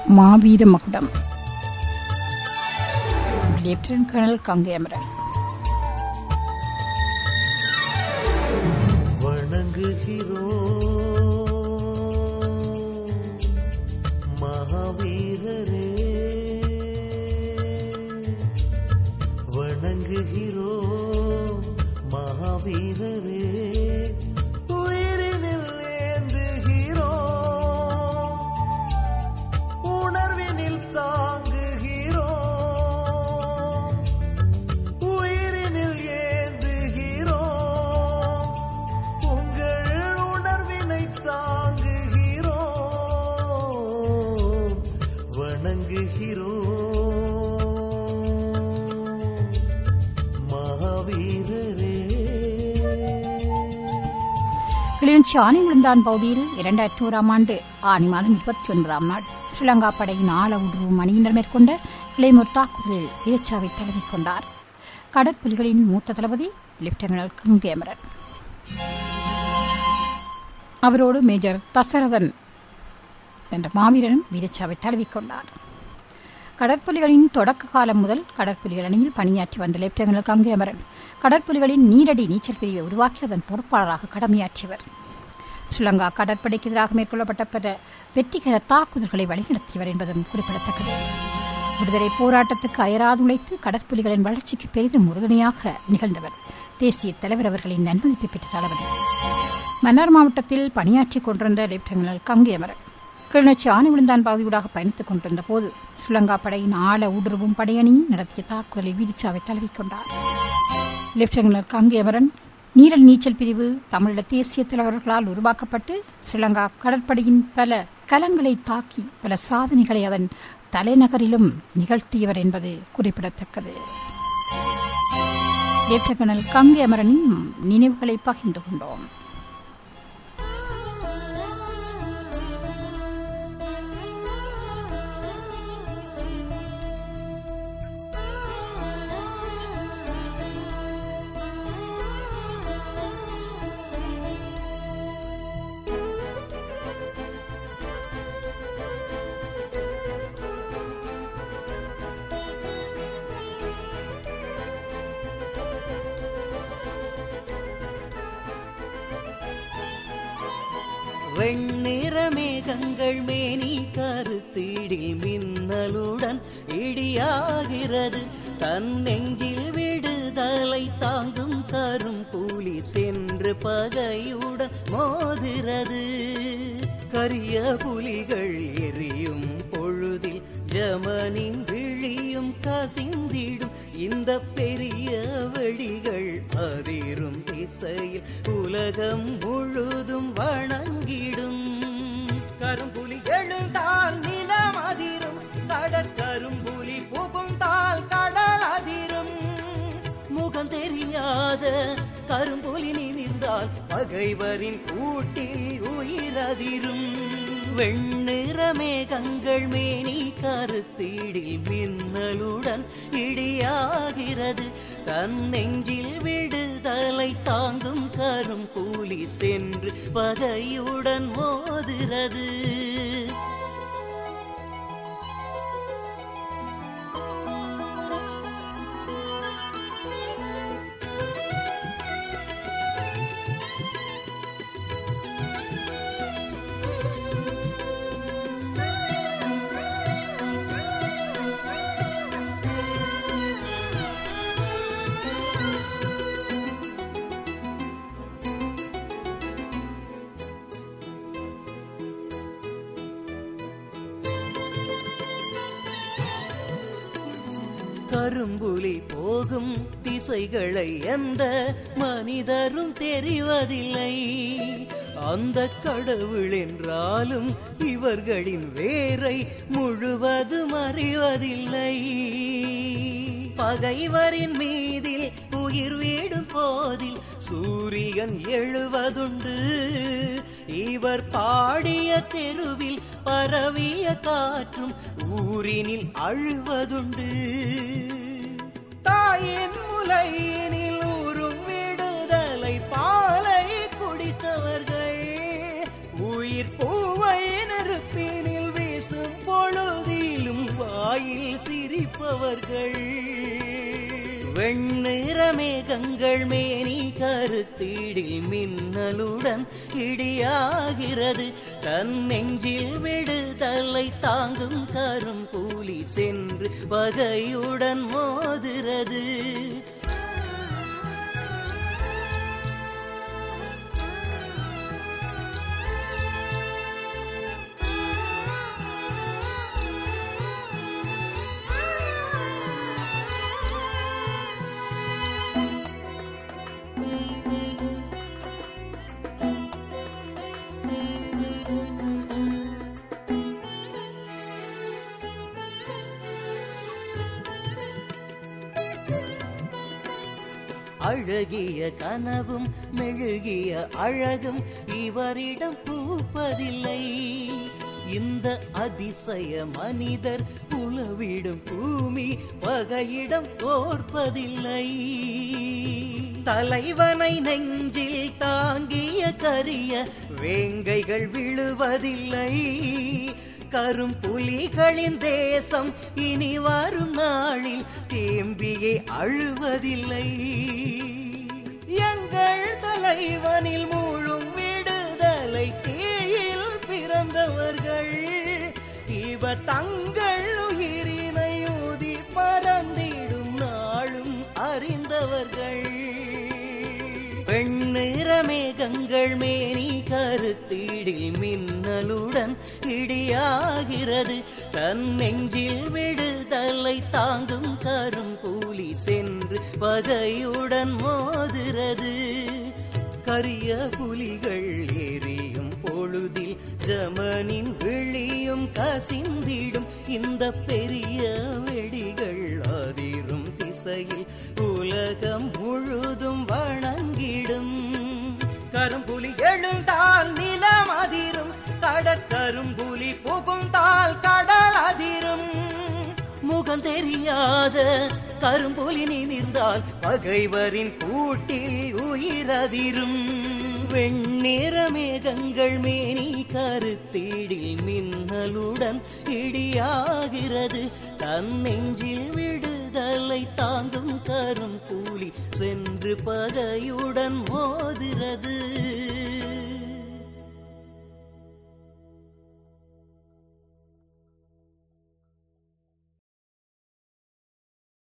மாவீர மகுடம் lieutenant colonel Ganga Amaran வணங்குகிறோம் மகாவீரரே வணங்குகிறோம் மகாவீரரே உயிரினில் ஏந்துகிறோம் உணர்வினில் தாங்குகிறோம் உயிரினில் ஏந்துகிறோம் உங்கள் உணர்வினை தாங்குகிறோம் வணங்குகிறோம் மகாவீரரே கிளிநொச்சி ஆனைமுழுந்தான் பகுதியில் இரண்டாயிரத்தி ஓராம் ஆண்டு ஆனி மாதம் இருபத்தி ஒன்பதாம் நாள் ஸ்ரீலங்கா படையின் ஆள ஊடுருவும் அணியினர் மேற்கொண்ட கிளைமூர் தாக்குதலில் வீரச்சாவை தழுவிக் கொண்டார் கடற்புலிகளின் மூத்த தளபதி லெப்டினன்ட் கங்கை அமரன் அவரோடு மேஜர் தசரதன் என்ற மாவீரனும் வீரச்சாவை தழுவிக் கொண்டார் கடற்புலிகளின் தொடக்க காலம் முதல் கடற்புலிகள் அணியில் பணியாற்றி வந்த லெப்டினன்ட் கங்கை அமரன் கடற்புலிகளின் நீரடி நீச்சல் பிரிவை உருவாக்கி அதன் பொறுப்பாளராக கடமையாற்றியவர் ஸ்ரீலங்கா கடற்படைக்கு எதிராக மேற்கொள்ளப்பட்ட பிற வெற்றிகர தாக்குதல்களை வழிநடத்தியவர் என்பதும் குறிப்பிடத்தக்கது விடுதலை போராட்டத்துக்கு அயராது உழைத்து கடற்புலிகளின் வளர்ச்சிக்கு பெரிதும் உறுதுணையாக நிகழ்ந்தவர் தேசிய தலைவர் அவர்களின் நன்மதிப்பை பெற்ற தளபதி மன்னார் மாவட்டத்தில் பணியாற்றிக் கொண்டிருந்த லெப்டினன்ட் கங்கை அமரன் கிளிநொச்சி ஆனைவிழுந்தான் பகுதியூடாக பயணித்துக் கொண்டிருந்த போது ஸ்ரீலங்கா படையின் ஆழ ஊடுருவும் படையணி நடத்திய தாக்குதலில் வீதிச்சாவை தழுவிக்கொண்டார் லெப்டினன்ட் கங்கை அமரன் நீரல் நீச்சல் பிரிவு தமிழீழ தேசிய தலைவர்களால் உருவாக்கப்பட்டு ஸ்ரீலங்கா கடற்படையின் பல கலங்களை தாக்கி பல சாதனைகளை அதன் தலைநகரிலும் நிகழ்த்தியவர் என்பது குறிப்பிடத்தக்கது லெப்டினன்ட் கங்கை அமரனின் நினைவுகளை பகிர்ந்து கொண்டோம் வெண்ணிற மேகங்கள் மேனி கருத்தீடில் மின்னலுடன் இடியாகிறது தன் நெஞ்சில் விடுதலை தாங்கும் கரும் கூலி சென்று பகையுடன் மோதுகிறது கரிய புலிகள் எரியும் பொழுதில் ஜமனின் விழியும் கசிந்திடும் இந்த பெரிய வெடிகள் அதிரும் திசையில் உலகம் முழுதும் வணங்கிடும் கரும்புலி எழுந்தால் நிலம் அதிரும் கடற்கரும்புலி புகுந்தால் கடல் அதிரும் முகம் தெரியாத கரும்புலி நிமிர்ந்தால் பகைவரின் கூட்டில் உயிரதிரும் வெண்ணிற மேகங்கள் மேனி கருத்தீடில் மின்னலுடன் இடியாகிறது தன் நெஞ்சில் விடுதலை தாங்கும் கரும் கூலி சென்று பகையுடன் மோதுகிறது கரும்புலி போகும் திசைகளை எந்த மனிதரும் தெரிவதில்லை அந்த கடவுள் என்றாலும் இவர்களின் வேரை முழுவதும் அறிவதில்லை பகைவரின் மீதில் உயிர் வீடும் போதில் சூரியன் எழுவதுண்டு இவர் பாடிய தெருவில் பரவிய காற்றும் ஊரினில் அழுவதுண்டு தாயின் முலையினில் ஊறும் விடுதலை பாலை குடித்தவர்கள் உயிர் பூவை நெருப்பினில் வீசும் பொழுது வாயில் சிரிப்பவர்கள் வெண்ணிற மேகங்கள் மேனி கருத்தீடில் மின்னலுடன் இடியாகிறது தன் நெஞ்சில் விடுதலை தாங்கும் கரும் கூலி சென்று பகையுடன் மோதுறது அழகிய கனவும் மெழுகிய அழகும் இவரிடம் பூப்பதில்லை இந்த அதிசய மனிதர் உலவிடும் பூமி பகையிடம் தோற்பதில்லை தலைவனை நெஞ்சில் தாங்கிய கரிய வேங்கைகள் விழுவதில்லை கரும் புலிகளின் தேசம் இனி வரும் நாளில் தேம்பியே அழுவதில்லை எங்கள் தலைவனில் மூழும் விடுதலை தீயில் பிறந்தவர்கள் இவ தங்கள் உயிரினை ஊதி பறந்திடும் நாளும் அறிந்தவர்கள் வெண்ணிற மேகங்கள் மேனி கருத்தீடில் மின்னலுடன் இடியாகிறது தன் நெஞ்சில் விடுதலை தாங்கும் கரும் கூலி சென்று பகையுடன் மோதுறது கரிய புலிகள் எரியும் பொழுதில் ஜமனின் விழியும் கசிந்திடும் இந்த பெரிய வெடிகள் அதிரும் திசையில் உலகம் முழுதும் வணங்கிடும் கரும்புலி எழுந்தால் நிலம் அதிரும் கடற்கரும்புலி புகுந்தால் கடல் அதிரும் முகம் தெரியாத கரும்புலி நிமிர்ந்தால் பகைவரின் கூட்டில் உயிரதிரும் வெண்ணிற மேகங்கள் மேனி கருத்தீடில் மின்னலுடன் இடியாகிறது தன் நெஞ்சில் விடுதலை தாங்கும் கரும் கூலி சென்று பகையுடன் மோதுகிறது